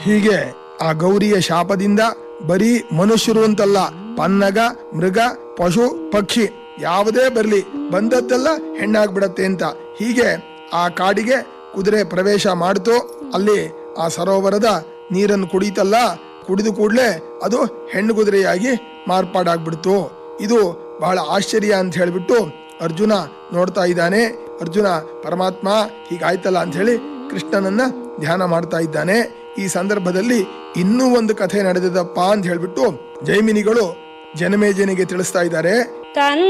ಹೀಗೆ ಆ ಗೌರಿಯ ಶಾಪದಿಂದ ಬರೀ ಮನುಷ್ಯರು ಅಂತಲ್ಲ ಪನ್ನಗ ಮೃಗ ಪಶು ಪಕ್ಷಿ ಯಾವುದೇ ಬರ್ಲಿ ಬಂದದ್ದೆಲ್ಲ ಹೆಣ್ಣಾಗ್ಬಿಡತ್ತೆ ಅಂತ ಹೀಗೆ ಆ ಕಾಡಿಗೆ ಕುದುರೆ ಪ್ರವೇಶ ಮಾಡ್ತು ಅಲ್ಲಿ ಆ ಸರೋವರದ ನೀರನ್ನು ಕುಡಿತಲ್ಲ ಕುಡಿದು ಕೂಡ್ಲೆ ಅದು ಹೆಣ್ಣು ಕುದುರೆಯಾಗಿ ಮಾರ್ಪಾಡಾಗ್ಬಿಡ್ತು ಇದು ಬಹಳ ಆಶ್ಚರ್ಯ ಅಂತ ಹೇಳ್ಬಿಟ್ಟು ಅರ್ಜುನ ನೋಡ್ತಾ ಇದ್ದಾನೆ ಅರ್ಜುನ ಪರಮಾತ್ಮ ಹೀಗಾಯ್ತಲ್ಲ ಅಂತ ಹೇಳಿ ಕೃಷ್ಣನನ್ನ ಧ್ಯಾನ ಮಾಡ್ತಾ ಇದ್ದಾನೆ ಈ ಸಂದರ್ಭದಲ್ಲಿ ಇನ್ನೂ ಒಂದು ಕಥೆ ನಡೆದದಪ್ಪ ಅಂತ ಹೇಳ್ಬಿಟ್ಟು ಜೈಮಿನಿಗಳು ಜನಮೇಜನಿಗೆ ತಿಳಿಸ್ತಾ ಇದ್ದಾರೆ ತನ್ನ